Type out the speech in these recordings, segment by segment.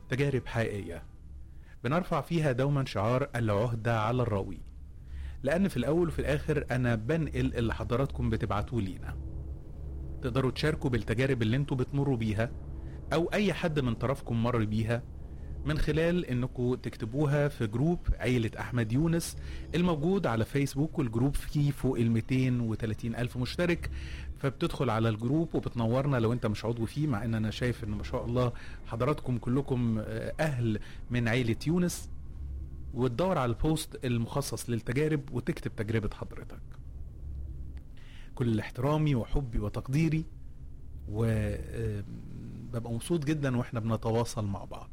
تجارب حقيقية بنرفع فيها دوما شعار العهدة على الراوي لأن في الأول وفي الآخر أنا بنقل اللي حضراتكم بتبعتوه لينا تقدروا تشاركوا بالتجارب اللي انتوا بتمروا بيها أو أي حد من طرفكم مر بيها من خلال انكم تكتبوها في جروب عيلة احمد يونس الموجود على فيسبوك والجروب فيه فوق ال 230 الف مشترك فبتدخل على الجروب وبتنورنا لو انت مش عضو فيه مع ان انا شايف ان ما شاء الله حضراتكم كلكم آه، اهل من عيلة يونس وتدور على البوست المخصص للتجارب وتكتب تجربة حضرتك كل احترامي وحبي وتقديري وببقى مبسوط جدا واحنا بنتواصل مع بعض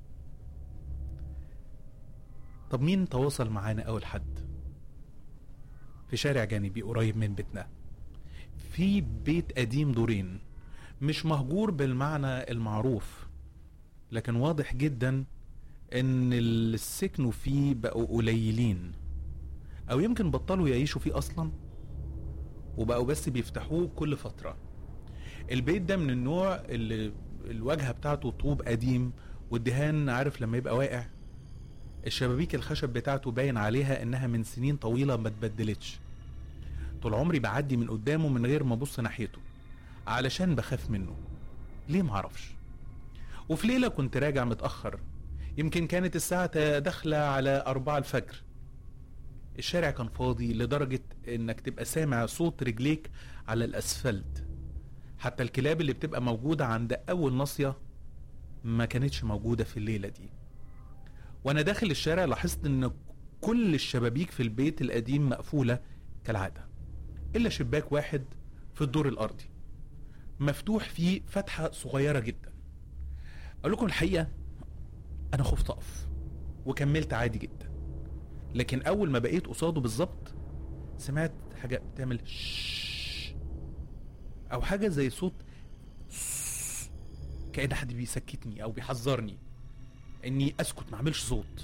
طب مين تواصل معانا اول حد في شارع جانبي قريب من بيتنا في بيت قديم دورين مش مهجور بالمعنى المعروف لكن واضح جدا ان اللي سكنوا فيه بقوا قليلين او يمكن بطلوا يعيشوا فيه اصلا وبقوا بس بيفتحوه كل فترة البيت ده من النوع اللي الواجهة بتاعته طوب قديم والدهان عارف لما يبقى واقع الشبابيك الخشب بتاعته باين عليها انها من سنين طويلة ما اتبدلتش طول عمري بعدي من قدامه من غير ما ابص ناحيته علشان بخاف منه ليه معرفش وفي ليلة كنت راجع متأخر يمكن كانت الساعة داخلة على أربعة الفجر الشارع كان فاضي لدرجة انك تبقى سامع صوت رجليك على الاسفلت حتى الكلاب اللي بتبقى موجودة عند اول ناصية ما كانتش موجودة في الليلة دي وانا داخل الشارع لاحظت ان كل الشبابيك في البيت القديم مقفولة كالعادة الا شباك واحد في الدور الارضي مفتوح فيه فتحة صغيرة جدا اقول لكم الحقيقة انا خفت اقف وكملت عادي جدا لكن اول ما بقيت قصاده بالظبط سمعت حاجه بتعمل شش او حاجه زي صوت كأن حد بيسكتني او بيحذرني اني اسكت ما اعملش صوت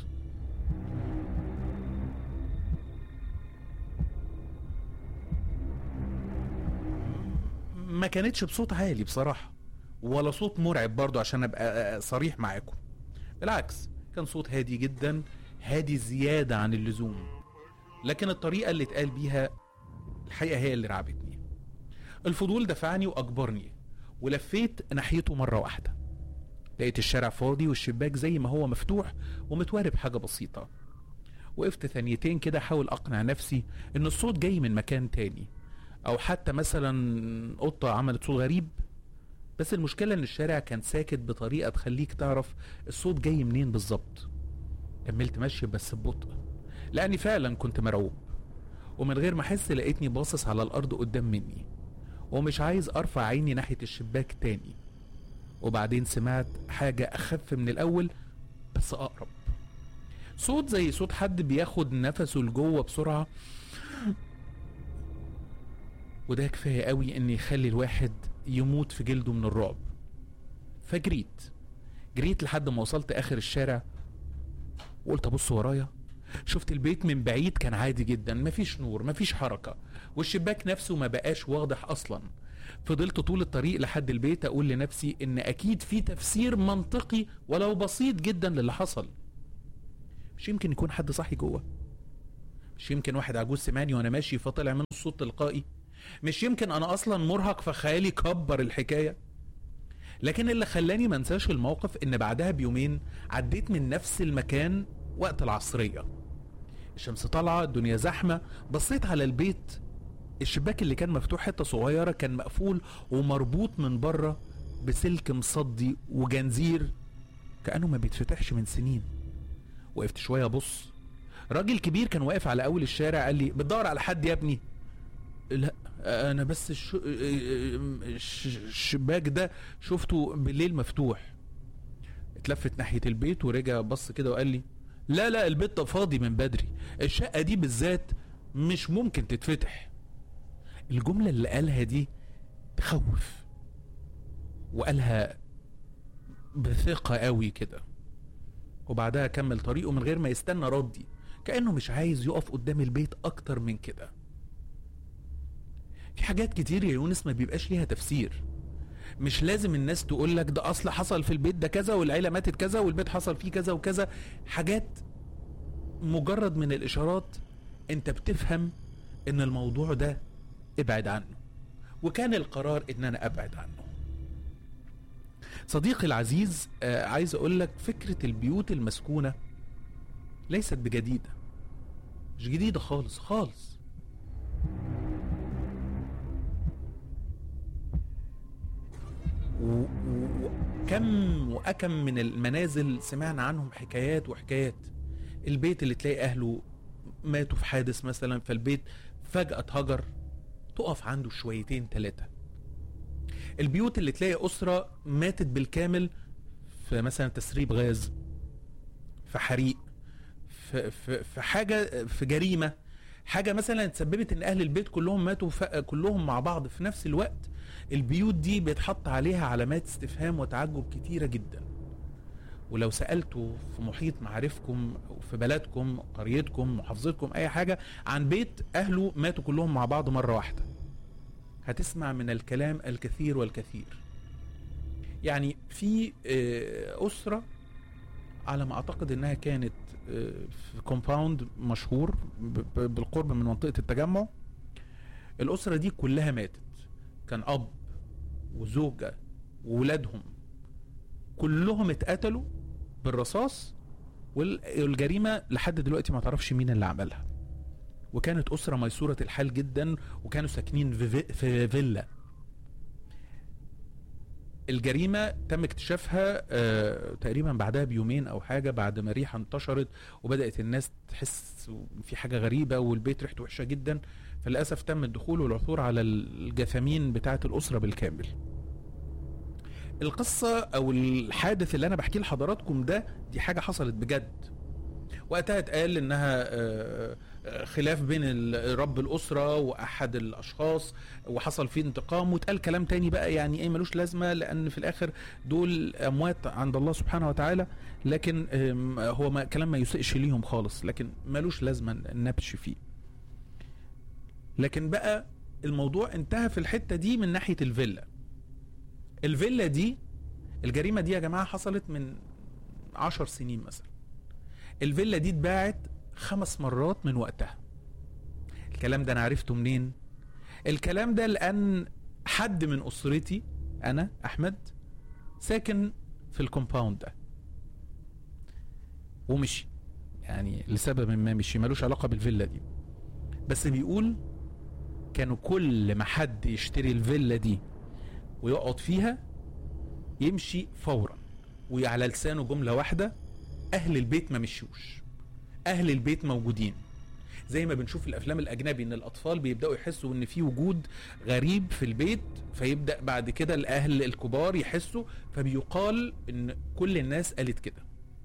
ما كانتش بصوت عالي بصراحه ولا صوت مرعب برضو عشان ابقى صريح معاكم بالعكس كان صوت هادي جدا هادي زيادة عن اللزوم لكن الطريقة اللي اتقال بيها الحقيقة هي اللي رعبتني الفضول دفعني وأجبرني ولفيت ناحيته مرة واحدة لقيت الشارع فاضي والشباك زي ما هو مفتوح ومتوارب حاجة بسيطة وقفت ثانيتين كده احاول اقنع نفسي ان الصوت جاي من مكان تاني او حتى مثلا قطة عملت صوت غريب بس المشكلة ان الشارع كان ساكت بطريقة تخليك تعرف الصوت جاي منين بالظبط كملت ماشي بس ببطء لاني فعلا كنت مرعوب ومن غير ما احس لقيتني باصص على الارض قدام مني ومش عايز ارفع عيني ناحية الشباك تاني وبعدين سمعت حاجة اخف من الاول بس اقرب صوت زي صوت حد بياخد نفسه لجوه بسرعة وده كفاية قوي ان يخلي الواحد يموت في جلده من الرعب فجريت جريت لحد ما وصلت اخر الشارع وقلت ابص ورايا شفت البيت من بعيد كان عادي جدا مفيش نور مفيش حركة والشباك نفسه ما بقاش واضح اصلا فضلت طول الطريق لحد البيت اقول لنفسي ان اكيد في تفسير منطقي ولو بسيط جدا للي حصل مش يمكن يكون حد صاحي جوه مش يمكن واحد عجوز سمعني وانا ماشي فطلع منه الصوت تلقائي مش يمكن انا اصلا مرهق فخيالي كبر الحكايه لكن اللي خلاني منساش الموقف ان بعدها بيومين عديت من نفس المكان وقت العصريه الشمس طالعه الدنيا زحمه بصيت على البيت الشباك اللي كان مفتوح حته صغيره كان مقفول ومربوط من بره بسلك مصدي وجنزير كانه ما بيتفتحش من سنين وقفت شويه ابص راجل كبير كان واقف على اول الشارع قال لي بتدور على حد يا ابني لا انا بس الش... الش- الشباك ده شفته بالليل مفتوح اتلفت ناحيه البيت ورجع بص كده وقال لي لا لا البيت ده فاضي من بدري الشقه دي بالذات مش ممكن تتفتح الجمله اللي قالها دي تخوف وقالها بثقه قوي كده وبعدها كمل طريقه من غير ما يستنى ردي كانه مش عايز يقف قدام البيت اكتر من كده في حاجات كتير يا يونس ما بيبقاش ليها تفسير مش لازم الناس تقول لك ده اصل حصل في البيت ده كذا والعيله ماتت كذا والبيت حصل فيه كذا وكذا حاجات مجرد من الاشارات انت بتفهم ان الموضوع ده ابعد عنه وكان القرار ان انا ابعد عنه صديقي العزيز آه عايز اقول لك فكره البيوت المسكونه ليست بجديده مش جديده خالص خالص و- و- وكم وأكم من المنازل سمعنا عنهم حكايات وحكايات البيت اللي تلاقي أهله ماتوا في حادث مثلا فالبيت فجأة اتهجر تقف عنده شويتين ثلاثة البيوت اللي تلاقي أسرة ماتت بالكامل في مثلا تسريب غاز في حريق في, في, في حاجة في جريمة حاجة مثلا تسببت ان اهل البيت كلهم ماتوا ف- كلهم مع بعض في نفس الوقت البيوت دي بيتحط عليها علامات استفهام وتعجب كتيرة جدا ولو سألتوا في محيط معارفكم أو في بلدكم قريتكم محافظتكم أي حاجة عن بيت أهله ماتوا كلهم مع بعض مرة واحدة هتسمع من الكلام الكثير والكثير يعني في آه، أسرة على ما أعتقد إنها كانت آه، في كومباوند مشهور ب- ب- بالقرب من منطقة التجمع الأسرة دي كلها ماتت كان أب وزوجة وولادهم كلهم اتقتلوا بالرصاص وال- والجريمة لحد دلوقتي ما تعرفش مين اللي عملها وكانت أسرة ميسورة الحال جدا وكانوا ساكنين في, في, في فيلا الجريمة تم اكتشافها آه تقريبا بعدها بيومين أو حاجة بعد ما ريحة انتشرت وبدأت الناس تحس في حاجة غريبة والبيت ريحته وحشة جدا فللأسف تم الدخول والعثور على الجثامين بتاعة الأسرة بالكامل القصة أو الحادث اللي أنا بحكيه لحضراتكم ده دي حاجة حصلت بجد وقتها اتقال انها آه، آه، خلاف بين ال- رب الاسره واحد الاشخاص وحصل فيه انتقام واتقال كلام تاني بقى يعني ايه ملوش لازمه لان في الاخر دول اموات عند الله سبحانه وتعالى لكن آم، هو ما كلام ما يسئش ليهم خالص لكن ملوش لازمه النبش فيه لكن بقى الموضوع انتهى في الحته دي من ناحيه الفيلا الفيلا دي الجريمه دي يا جماعه حصلت من عشر سنين مثلا الفيلا دي اتباعت خمس مرات من وقتها الكلام ده انا عرفته منين الكلام ده لان حد من اسرتي انا احمد ساكن في الكومباوند ده ومشي يعني لسبب ما مشي ملوش علاقه بالفيلا دي بس بيقول كانوا كل ما حد يشتري الفيلا دي ويقعد فيها يمشي فورا وعلى لسانه جمله واحده اهل البيت ما مشيوش اهل البيت موجودين زي ما بنشوف في الافلام الاجنبي ان الاطفال بيبداوا يحسوا ان في وجود غريب في البيت فيبدا بعد كده الاهل الكبار يحسوا فبيقال ان كل الناس قالت كده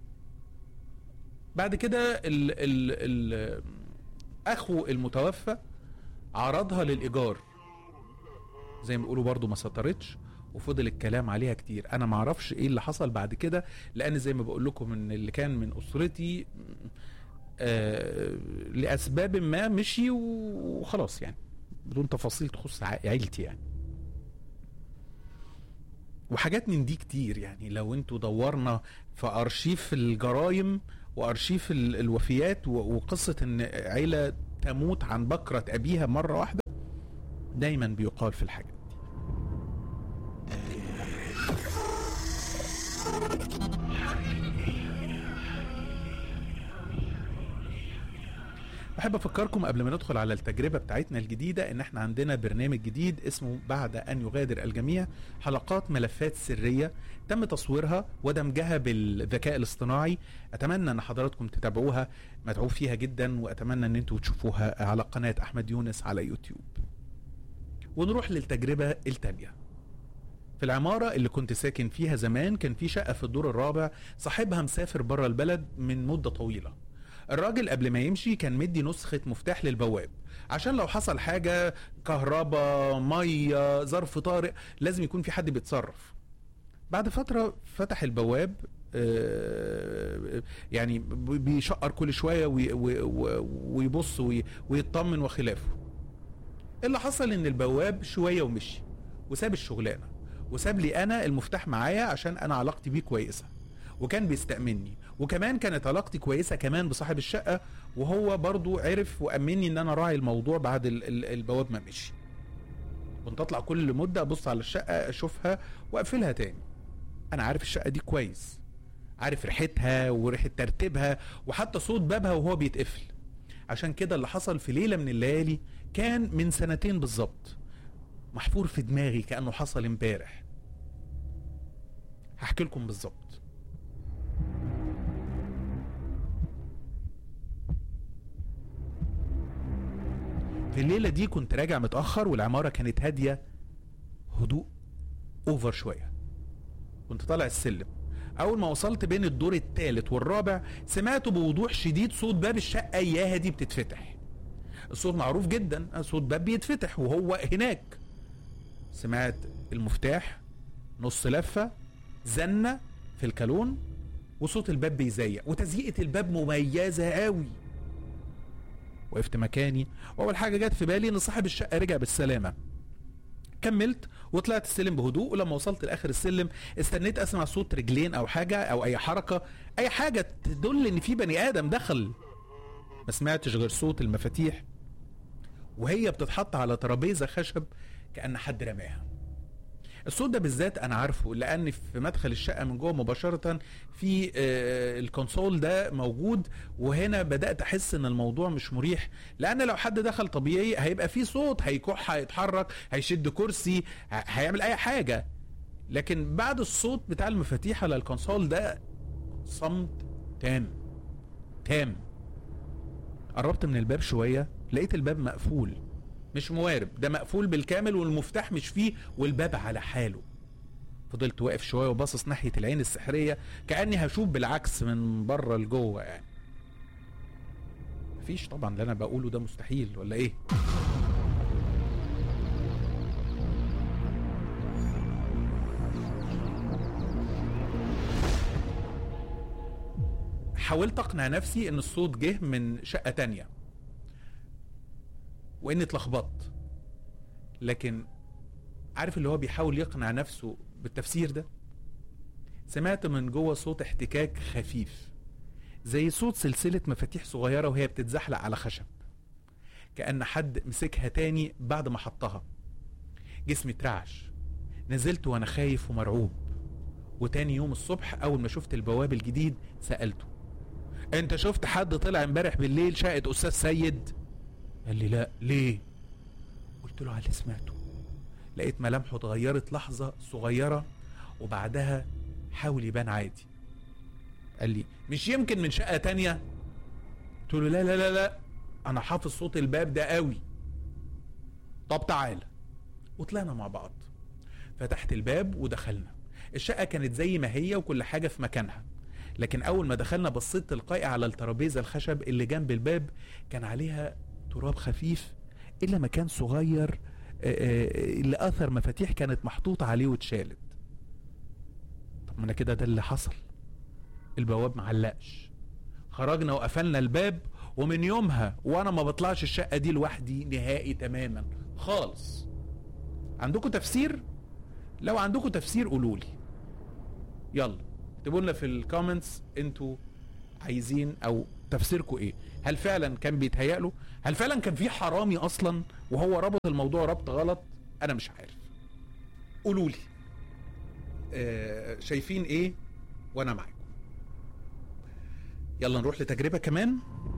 بعد كده ال ال ال اخو المتوفى عرضها للايجار زي ما بيقولوا برضو ما سطرتش وفضل الكلام عليها كتير انا ما اعرفش ايه اللي حصل بعد كده لان زي ما بقول لكم ان اللي كان من اسرتي آه لاسباب ما مشي وخلاص يعني بدون تفاصيل تخص ع- عيلتي يعني وحاجات من دي كتير يعني لو انتوا دورنا في ارشيف الجرائم وارشيف ال- الوفيات و- وقصه ان عيله تموت عن بكره ابيها مره واحده دايما بيقال في الحاجات دي بحب افكركم قبل ما ندخل على التجربه بتاعتنا الجديده ان احنا عندنا برنامج جديد اسمه بعد ان يغادر الجميع حلقات ملفات سريه تم تصويرها ودمجها بالذكاء الاصطناعي اتمنى ان حضراتكم تتابعوها مدعو فيها جدا واتمنى ان انتوا تشوفوها على قناه احمد يونس على يوتيوب ونروح للتجربه التانيه في العمارة اللي كنت ساكن فيها زمان كان في شقة في الدور الرابع صاحبها مسافر بره البلد من مدة طويلة الراجل قبل ما يمشي كان مدي نسخة مفتاح للبواب عشان لو حصل حاجة كهرباء مية ظرف طارئ لازم يكون في حد بيتصرف بعد فترة فتح البواب آه، يعني بيشقر كل شوية وي- وي- وي- ويبص وي- ويطمن وخلافه اللي حصل ان البواب شوية ومشي وساب الشغلانة وساب لي انا المفتاح معايا عشان انا علاقتي بيه كويسه وكان بيستأمني وكمان كانت علاقتي كويسه كمان بصاحب الشقه وهو برضو عرف وامني ان انا راعي الموضوع بعد ال- ال- البواب ما مشي كنت اطلع كل مده ابص على الشقه اشوفها واقفلها تاني انا عارف الشقه دي كويس عارف ريحتها وريحه ترتيبها وحتى صوت بابها وهو بيتقفل عشان كده اللي حصل في ليله من الليالي كان من سنتين بالظبط محفور في دماغي كانه حصل امبارح هحكي لكم بالظبط في الليله دي كنت راجع متاخر والعماره كانت هاديه هدوء اوفر شويه كنت طالع السلم اول ما وصلت بين الدور الثالث والرابع سمعت بوضوح شديد صوت باب الشقه ياها دي بتتفتح الصوت معروف جدا صوت باب بيتفتح وهو هناك سمعت المفتاح نص لفه زنه في الكالون وصوت الباب بيزيق وتزييقه الباب مميزه قوي وقفت مكاني واول حاجه جت في بالي ان صاحب الشقه رجع بالسلامه كملت وطلعت السلم بهدوء ولما وصلت لاخر السلم استنيت اسمع صوت رجلين او حاجه او اي حركه اي حاجه تدل ان في بني ادم دخل ما سمعتش غير صوت المفاتيح وهي بتتحط على ترابيزه خشب كان حد رماها الصوت ده بالذات انا عارفه لان في مدخل الشقه من جوه مباشره في آه، الكونسول ده موجود وهنا بدات احس ان الموضوع مش مريح لان لو حد دخل طبيعي هيبقى في صوت هيكح هيتحرك هيشد كرسي ه- هيعمل اي حاجه لكن بعد الصوت بتاع المفاتيح على الكونسول ده صمت تام تام قربت من الباب شويه لقيت الباب مقفول مش موارب ده مقفول بالكامل والمفتاح مش فيه والباب على حاله فضلت واقف شويه وباصص ناحيه العين السحريه كاني هشوف بالعكس من بره لجوه يعني مفيش طبعا اللي انا بقوله ده مستحيل ولا ايه حاولت اقنع نفسي ان الصوت جه من شقه تانية واني اتلخبطت لكن عارف اللي هو بيحاول يقنع نفسه بالتفسير ده سمعت من جوه صوت احتكاك خفيف زي صوت سلسلة مفاتيح صغيرة وهي بتتزحلق على خشب كأن حد مسكها تاني بعد ما حطها جسمي اترعش نزلت وانا خايف ومرعوب وتاني يوم الصبح اول ما شفت البواب الجديد سألته انت شفت حد طلع امبارح بالليل شقة استاذ سيد قال لي لا ليه قلت له على اللي سمعته لقيت ملامحه اتغيرت لحظة صغيرة وبعدها حاول يبان عادي قال لي مش يمكن من شقة تانية قلت له لا لا لا لا انا حافظ صوت الباب ده قوي طب تعالى وطلعنا مع بعض فتحت الباب ودخلنا الشقة كانت زي ما هي وكل حاجة في مكانها لكن أول ما دخلنا بصيت تلقائي على الترابيزة الخشب اللي جنب الباب كان عليها تراب خفيف إلا مكان صغير آه، آه، اللي أثر مفاتيح كانت محطوطة عليه واتشالت طب ما أنا كده ده اللي حصل البواب معلقش خرجنا وقفلنا الباب ومن يومها وانا ما بطلعش الشقه دي لوحدي نهائي تماما خالص عندكم تفسير لو عندكم تفسير قولوا لي يلا اكتبوا لنا في الكومنتس انتوا عايزين او تفسيركم ايه هل فعلا كان بيتهيأ له هل فعلا كان في حرامي اصلا وهو ربط الموضوع ربط غلط انا مش عارف قولوا لي آه شايفين ايه وانا معاكم يلا نروح لتجربه كمان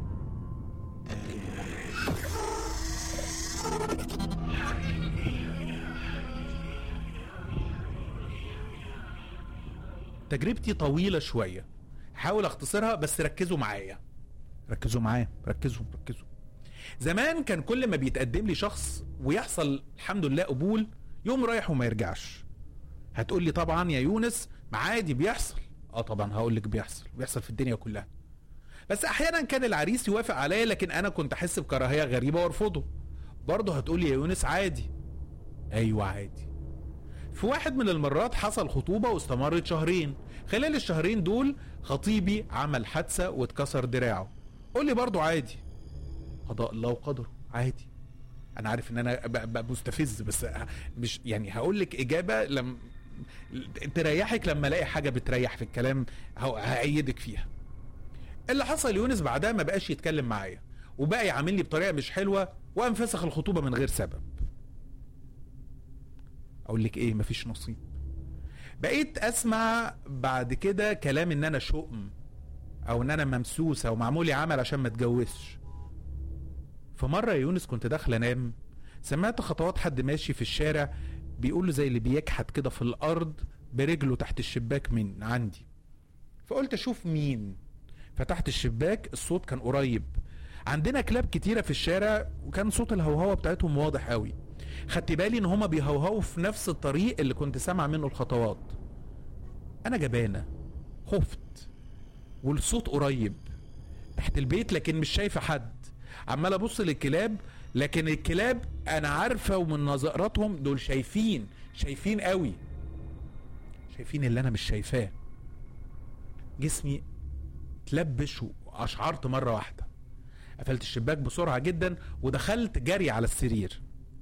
تجربتي طويلة شوية حاول اختصرها بس ركزوا معايا ركزوا معايا ركزوا ركزوا زمان كان كل ما بيتقدم لي شخص ويحصل الحمد لله قبول يوم رايح وما يرجعش هتقول لي طبعا يا يونس ما عادي بيحصل اه طبعا هقول لك بيحصل بيحصل في الدنيا كلها بس احيانا كان العريس يوافق عليا لكن انا كنت احس بكراهيه غريبه وارفضه برضه هتقول لي يا يونس عادي ايوه عادي في واحد من المرات حصل خطوبة واستمرت شهرين خلال الشهرين دول خطيبي عمل حادثة واتكسر دراعه قول لي برضو عادي قضاء الله وقدره عادي انا عارف ان انا ب- ب- مستفز بس ه- مش يعني هقول لك اجابه لم تريحك لما الاقي حاجه بتريح في الكلام هو- هأيدك فيها اللي حصل يونس بعدها ما بقاش يتكلم معايا وبقى يعاملني بطريقه مش حلوه وقام فسخ الخطوبه من غير سبب اقول لك ايه مفيش نصيب بقيت اسمع بعد كده كلام ان انا شؤم او ان انا ممسوسه ومعمول لي عمل عشان ما اتجوزش فمره يا يونس كنت داخل انام سمعت خطوات حد ماشي في الشارع بيقول له زي اللي بيكحت كده في الارض برجله تحت الشباك من عندي فقلت اشوف مين فتحت الشباك الصوت كان قريب عندنا كلاب كتيره في الشارع وكان صوت الهوهوه بتاعتهم واضح قوي خدت بالي ان هما بيهوهوا في نفس الطريق اللي كنت سامع منه الخطوات انا جبانه خفت والصوت قريب تحت البيت لكن مش شايفه حد عمال ابص للكلاب لكن الكلاب انا عارفه ومن نظراتهم دول شايفين شايفين قوي شايفين اللي انا مش شايفاه جسمي اتلبش واشعرت مره واحده قفلت الشباك بسرعه جدا ودخلت جري على السرير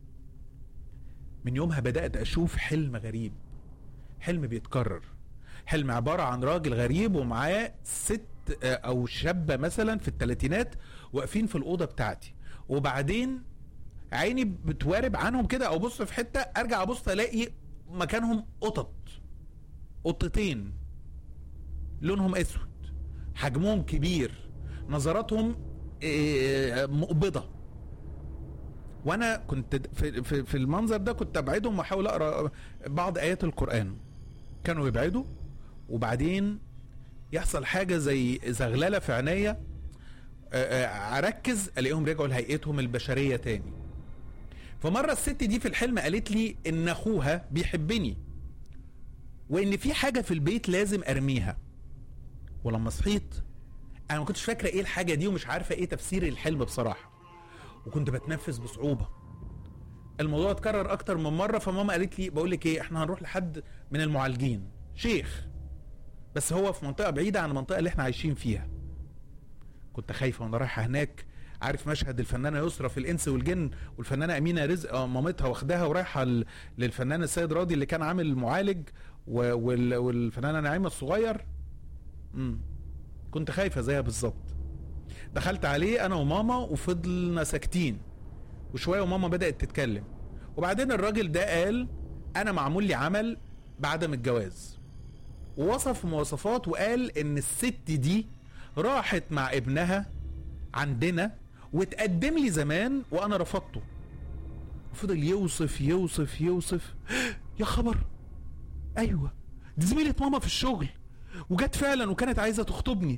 من يومها بدات اشوف حلم غريب حلم بيتكرر حلم عباره عن راجل غريب ومعاه ست آه، او شابه مثلا في الثلاثينات واقفين في الاوضه بتاعتي وبعدين عيني بتوارب عنهم كده او بص في حته ارجع ابص الاقي مكانهم قطط قطتين لونهم اسود حجمهم كبير نظراتهم آه، مقبضه وانا كنت د- في, في, في المنظر ده كنت ابعدهم واحاول اقرا بعض ايات القران كانوا يبعدوا وبعدين يحصل حاجه زي زغلله في عينيا آه، آه، اركز الاقيهم رجعوا لهيئتهم البشريه تاني فمره الست دي في الحلم قالت لي ان اخوها بيحبني وان في حاجه في البيت لازم ارميها ولما صحيت انا ما كنتش فاكره ايه الحاجه دي ومش عارفه ايه تفسير الحلم بصراحه وكنت بتنفس بصعوبه الموضوع اتكرر اكتر من مره فماما قالت لي بقول لك ايه احنا هنروح لحد من المعالجين شيخ بس هو في منطقه بعيده عن المنطقه اللي احنا عايشين فيها كنت خايفه وانا رايحه هناك عارف مشهد الفنانه يسرا في الانس والجن والفنانه امينه رزق آه، مامتها واخداها ورايحه ل- للفنان السيد راضي اللي كان عامل معالج و- وال- والفنانه نعيمه الصغير امم كنت خايفه زيها بالظبط دخلت عليه انا وماما وفضلنا ساكتين وشويه وماما بدات تتكلم وبعدين الراجل ده قال انا معمول لي عمل بعدم الجواز ووصف مواصفات وقال ان الست دي راحت مع ابنها عندنا وتقدم لي زمان وانا رفضته وفضل يوصف يوصف يوصف يا خبر ايوه دي زميلة ماما في الشغل وجت فعلا وكانت عايزه تخطبني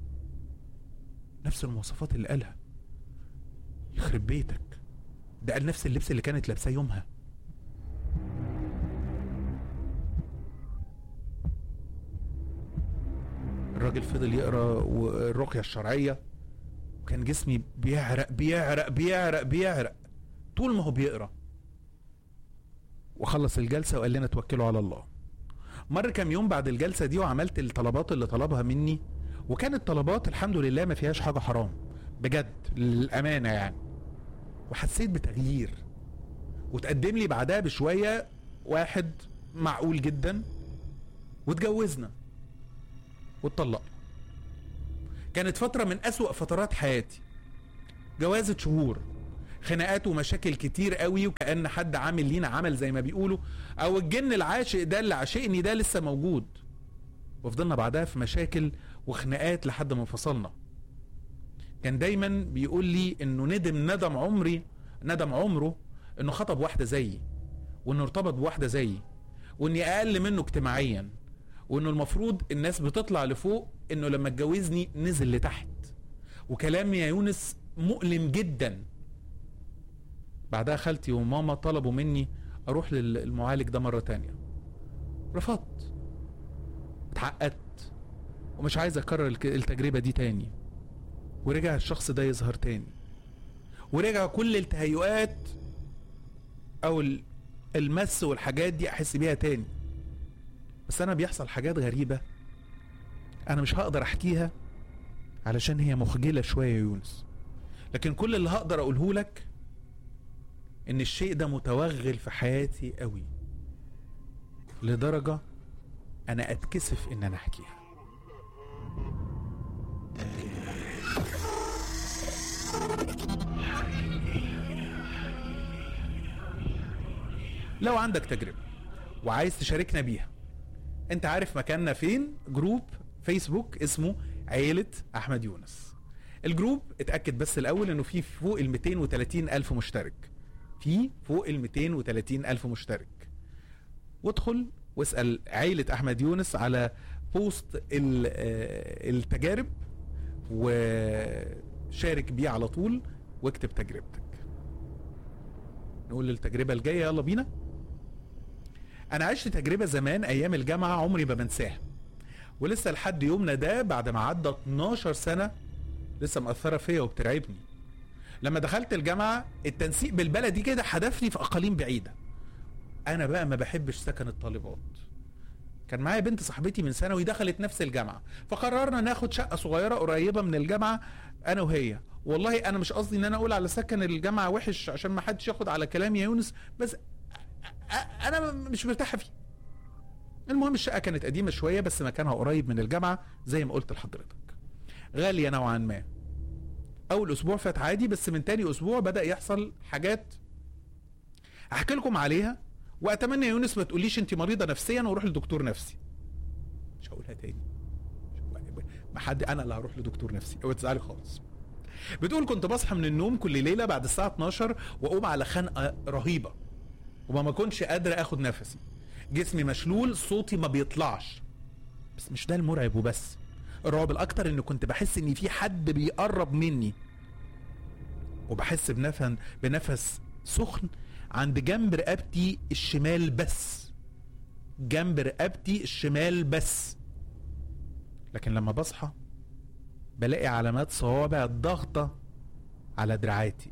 نفس المواصفات اللي قالها يخرب بيتك ده قال نفس اللبس اللي كانت لابساه يومها الراجل فضل يقرا و- الرقيه الشرعيه وكان جسمي بيعرق بيعرق بيعرق بيعرق طول ما هو بيقرا وخلص الجلسه وقال لنا توكلوا على الله مر كام يوم بعد الجلسه دي وعملت الطلبات اللي طلبها مني وكانت طلبات الحمد لله ما فيهاش حاجه حرام بجد للامانه يعني وحسيت بتغيير وتقدم لي بعدها بشويه واحد معقول جدا واتجوزنا واتطلقنا كانت فترة من أسوأ فترات حياتي جوازة شهور خناقات ومشاكل كتير قوي وكأن حد عامل لينا عمل زي ما بيقولوا أو الجن العاشق ده اللي عاشقني ده لسه موجود وفضلنا بعدها في مشاكل وخناقات لحد ما انفصلنا كان دايما بيقول لي انه ندم ندم عمري ندم عمره انه خطب واحدة زيي وانه ارتبط بواحدة زيي واني اقل منه اجتماعيا وانه المفروض الناس بتطلع لفوق انه لما اتجوزني نزل لتحت وكلام يا يونس مؤلم جدا بعدها خالتي وماما طلبوا مني اروح للمعالج ده مرة تانية رفضت اتعقدت ومش عايز اكرر الك- التجربة دي تاني ورجع الشخص ده يظهر تاني ورجع كل التهيؤات او ال- المس والحاجات دي احس بيها تاني بس انا بيحصل حاجات غريبة انا مش هقدر احكيها علشان هي مخجلة شوية يا يونس لكن كل اللي هقدر اقوله لك ان الشيء ده متوغل في حياتي قوي لدرجة أنا أتكسف إن أنا أحكيها لو عندك تجربة وعايز تشاركنا بيها انت عارف مكاننا فين جروب فيسبوك اسمه عيلة احمد يونس الجروب اتأكد بس الاول انه فيه فوق ال 230 الف مشترك فيه فوق ال 230 الف مشترك وادخل واسأل عيلة احمد يونس على بوست ال- آه، التجارب وشارك بيه على طول واكتب تجربتك نقول التجربة الجاية يلا بينا انا عشت تجربه زمان ايام الجامعه عمري ما بنساها ولسه لحد يومنا ده بعد ما عدى 12 سنه لسه مأثره فيا وبترعبني لما دخلت الجامعه التنسيق بالبلدي كده حدفني في اقاليم بعيده انا بقى ما بحبش سكن الطالبات كان معايا بنت صاحبتي من ثانوي دخلت نفس الجامعه فقررنا ناخد شقه صغيره قريبه من الجامعه انا وهي والله انا مش قصدي ان انا اقول على سكن الجامعه وحش عشان ما حدش ياخد على كلامي يا يونس بس أ- انا مش مرتاحه فيه المهم الشقه كانت قديمه شويه بس مكانها قريب من الجامعه زي ما قلت لحضرتك غاليه نوعا ما اول اسبوع فات عادي بس من تاني اسبوع بدا يحصل حاجات احكي لكم عليها واتمنى يا يونس ما تقوليش انت مريضه نفسيا واروح لدكتور نفسي مش هقولها تاني مش هقولها- ما حد انا اللي هروح لدكتور نفسي اوعي تزعلي خالص بتقول كنت بصحى من النوم كل ليله بعد الساعه 12 واقوم على خنقه رهيبه وما ما كنتش قادر اخد نفسي جسمي مشلول صوتي ما بيطلعش بس مش ده المرعب وبس الرعب الاكتر ان كنت بحس ان في حد بيقرب مني وبحس بنفس بنفس سخن عند جنب رقبتي الشمال بس جنب رقبتي الشمال بس لكن لما بصحى بلاقي علامات صوابع ضغطة على دراعاتي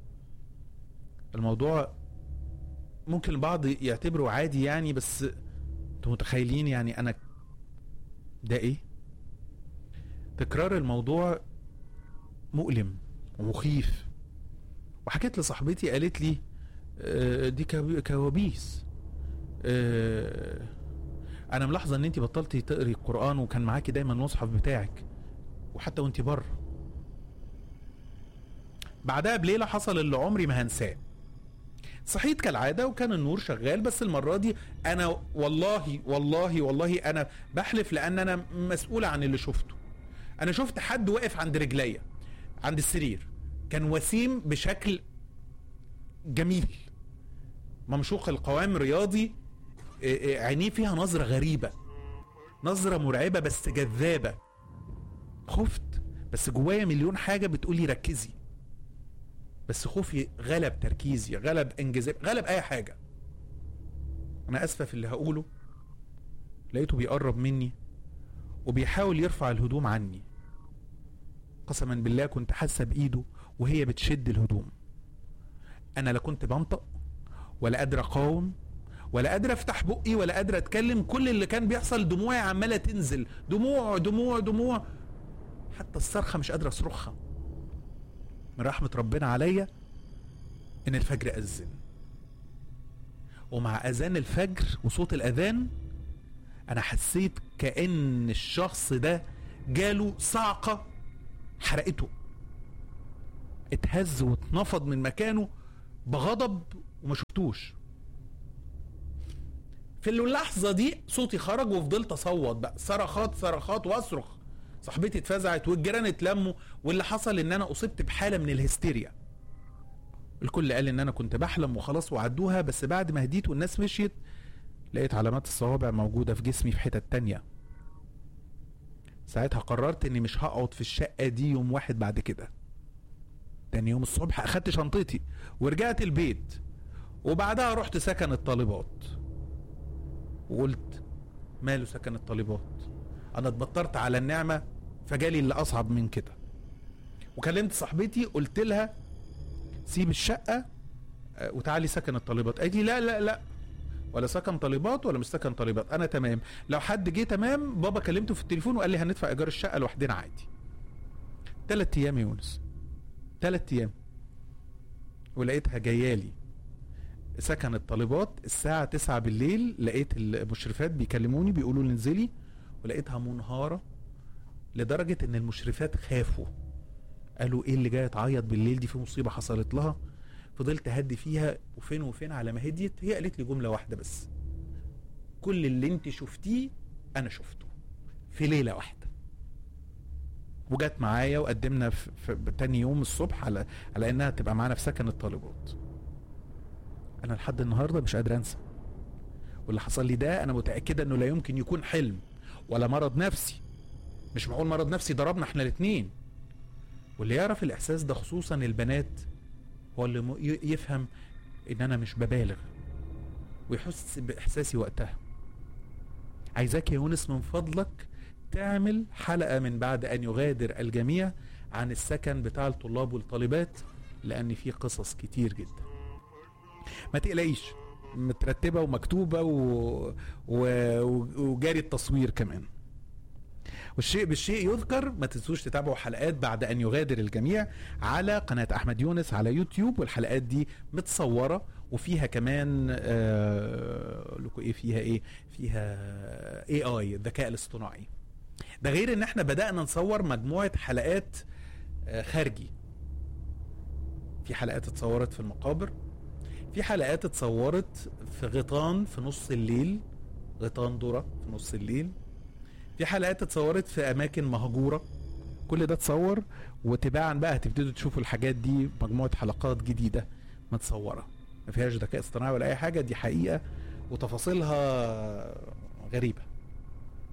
الموضوع ممكن البعض يعتبره عادي يعني بس انتوا متخيلين يعني انا ده ايه تكرار الموضوع مؤلم ومخيف وحكيت لصاحبتي قالت لي آه، دي كوابي- كوابيس آه، انا ملاحظه ان انت بطلتي تقري القران وكان معاكي دايما المصحف بتاعك وحتى وانت بره بعدها بليله حصل اللي عمري ما هنساه صحيت كالعاده وكان النور شغال بس المره دي انا والله والله والله انا بحلف لان انا مسؤول عن اللي شفته انا شفت حد واقف عند رجليا عند السرير كان وسيم بشكل جميل ممشوق القوام رياضي إيه إيه عينيه فيها نظرة غريبة نظرة مرعبة بس جذابة خفت بس جوايا مليون حاجة بتقولي ركزي بس خوفي غلب تركيزي غلب انجذاب غلب اي حاجة انا اسفة في اللي هقوله لقيته بيقرب مني وبيحاول يرفع الهدوم عني قسما بالله كنت حاسة بايده وهي بتشد الهدوم انا لا كنت بنطق ولا قادر اقاوم ولا قادر افتح بقي ولا قادر اتكلم كل اللي كان بيحصل دموعي عماله تنزل دموع دموع دموع حتى الصرخه مش قادر اصرخها من رحمه ربنا عليا ان الفجر اذن ومع اذان الفجر وصوت الاذان انا حسيت كان الشخص ده جاله صعقه حرقته اتهز واتنفض من مكانه بغضب وما شفتوش في اللحظة دي صوتي خرج وفضلت اصوت بقى صرخات صرخات واصرخ صاحبتي اتفزعت والجيران اتلموا واللي حصل ان انا اصبت بحالة من الهستيريا الكل قال ان انا كنت بحلم وخلاص وعدوها بس بعد ما هديت والناس مشيت لقيت علامات الصوابع موجودة في جسمي في حتت تانية ساعتها قررت اني مش هقعد في الشقة دي يوم واحد بعد كده تاني يوم الصبح اخدت شنطتي ورجعت البيت وبعدها رحت سكن الطالبات وقلت ماله سكن الطالبات انا اتبطرت على النعمة فجالي اللي اصعب من كده وكلمت صاحبتي قلت لها سيب الشقة آه، وتعالي سكن الطالبات قالت لي لا لا لا ولا سكن طالبات ولا مش سكن طالبات انا تمام لو حد جه تمام بابا كلمته في التليفون وقال لي هندفع ايجار الشقة لوحدنا عادي تلات ايام يا يونس تلات ايام ولقيتها جايالي سكن الطالبات الساعة 9 بالليل لقيت المشرفات بيكلموني بيقولوا لي انزلي ولقيتها منهارة لدرجة ان المشرفات خافوا قالوا ايه اللي جاية تعيط بالليل دي في مصيبة حصلت لها فضلت اهدي فيها وفين وفين على ما هديت هي قالت لي جملة واحدة بس كل اللي انت شفتيه انا شفته في ليلة واحدة وجت معايا وقدمنا في, في تاني يوم الصبح على على انها تبقى معانا في سكن الطالبات انا لحد النهارده مش قادر انسى واللي حصل لي ده انا متاكده انه لا يمكن يكون حلم ولا مرض نفسي مش معقول مرض نفسي ضربنا احنا الاثنين واللي يعرف الاحساس ده خصوصا البنات هو اللي م- ي- يفهم ان انا مش ببالغ ويحس باحساسي وقتها عايزاك يا يونس من فضلك تعمل حلقه من بعد ان يغادر الجميع عن السكن بتاع الطلاب والطالبات لان في قصص كتير جدا ما تقلقيش مترتبه ومكتوبه و... و... وجاري التصوير كمان والشيء بالشيء يذكر ما تنسوش تتابعوا حلقات بعد ان يغادر الجميع على قناه احمد يونس على يوتيوب والحلقات دي متصوره وفيها كمان آه لكم ايه فيها ايه فيها اي اي الذكاء الاصطناعي ده غير ان احنا بدانا نصور مجموعه حلقات آه خارجي في حلقات اتصورت في المقابر في حلقات اتصورت في غيطان في نص الليل غيطان ذرة في نص الليل في حلقات اتصورت في اماكن مهجوره كل ده اتصور وتباعا بقى هتبتدوا تشوفوا الحاجات دي مجموعه حلقات جديده متصوره ما فيهاش ذكاء اصطناعي ولا اي حاجه دي حقيقه وتفاصيلها غريبه